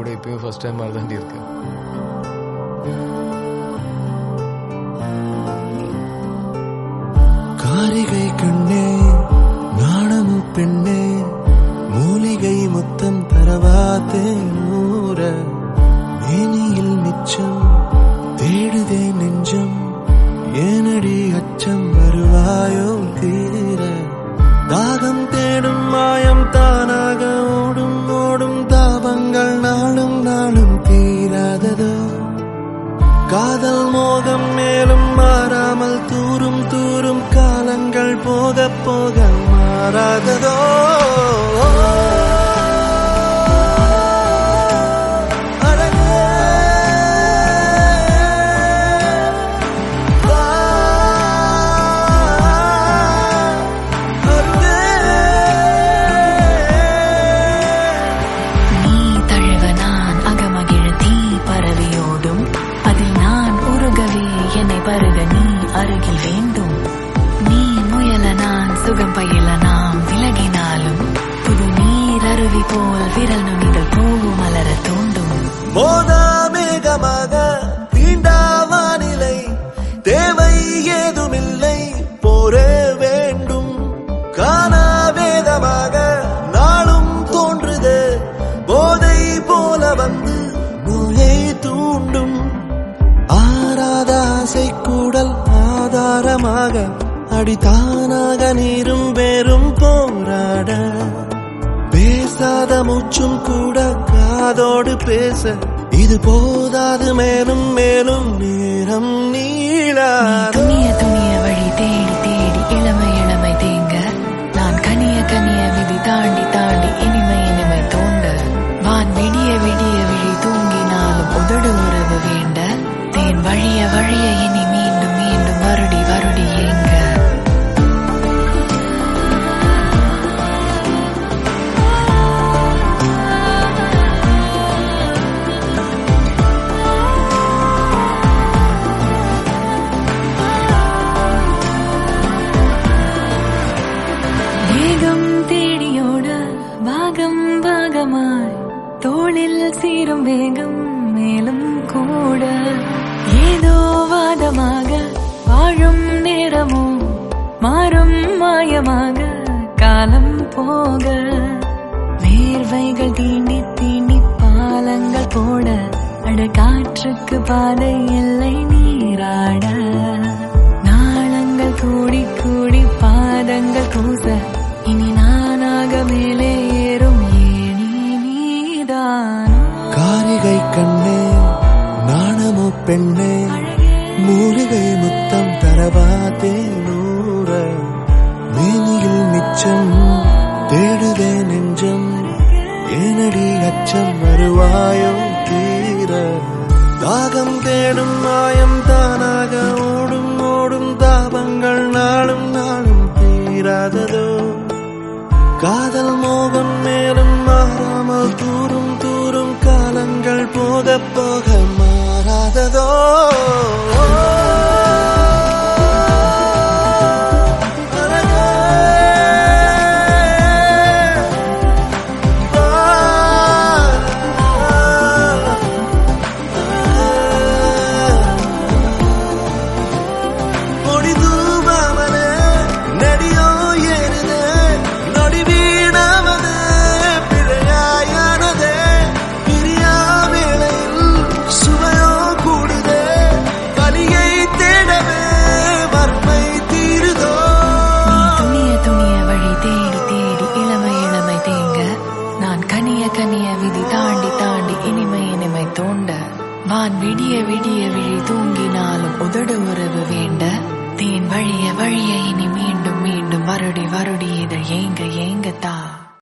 கூட இப்பயும் first time மாதிரி தாண்டி இருக்கு காரிகை கண்ணே நாணமு பெண்ணே மூலிகை முத்தம் தரவாத்தே நூற மேனியில் மிச்சம் தேடுதே நெஞ்சம் ஏனடி அச்சம் வருவாயோ தீர தாகம் தேடும் மாயம் தானாக ஓடும் ஓடும் தாபங்கள் நாளும் நாளும் தீராததோ காதல் மோகம் மேலும் மாறாமல் தூரும் தூரும் காலங்கள் போக போக மாறாததோ அழகே, வா, அருகே. நீ தழுவ நான் அகமகிழ தீ பரவியோடும் அதில் நான் உருகவே என்னை பருக நீ அருகில் வேண்டும் நீ முயல நான் சுகம் பயில நாம் விலகினாலும் புது நீர் அருவி போல் விரல் நுனிகள் பூவும் மலர தூண்டும் மோதா மேகமாக தீண்டா வானிலை தேவை ஏதுமில்லை போரே வேண்டும் காணா வேதமாக நாளும் தோன்றுது போதை போல வந்து நோயை தூண்டும் ஆறாத ஆசை கூடல் ஆதாரமாக அடித்தானாக நீரும் வேறும் போராட பேசாத மூச்சும் கூட காதோடு பேச இது போதாது மேலும் மேலும் நேரம் நீளாத துணிய துணிய வழி தேடி தேடி இளமை இளமை தேங்க நான் கனிய கனிய விதி தாண்டி தாண்டி இனிமை இனிமை தோண்ட வான் விடிய விடிய விழி தூங்கினாலும் உதடு உறவு வேண்ட தேன் வழிய வழிய இனி மீண்டும் மீண்டும் வருடி வருடி ஏங்க வேகம் தேடியோட பாகம் பாகமாய் தோளில் சீரும் வேகம் மேலும் கூட ஏதோ வாதமாக வாழும் நேரமோ மாறும் மாயமாக காலம் போக வேர்வைகள் தீண்டி தீண்டி பாலங்கள் போட அட காற்றுக்கு பாதை இல்லை நீராட நாளங்கள் கூடி கூடி பாதங்கள் கூச இனி நானாக மேலே ஏறும் ஏணி நீதானோ காரிகை கண்ணே நாணமோ பெண்ணே மூலிகை முத்தம் தரவா தேனூர மேனியில் மிச்சம் தேடுதே நெஞ்சம் ஏனடி அச்சம் வருவாயோ தீர தாகம் தேடும் மாயம் தானாக ஓடும் ஓடும் தாபங்கள் நாளும் நாளும் தீராததோ காதல் மோகம் மேலும் மாறாமல் தூரும் தூரும் காலங்கள் போக போக மாறாததோ பொடிதூபாமலே நடியோ ஏறுதே நொடி வீணாமதே பிழையாயானதே பிரியா வேளையில் சுவையோ கூடுதே வலியை தேடவே வறுமை தீருதோ நீ துணிய துணிய வழி தேடி தேடி இளமை இளமை தேங்க நான் கனிய கனிய விதி தாண்டி தாண்டி இனிமை இனிமை தோண்ட வான் விடிய விடிய விழி தூங்கினாலும் உதடு உறவு வேண்ட தேன் வழிய வழிய இனி மீண்டும் மீண்டும் வருடி வருடி இதை ஏங்க ஏங்கத்தா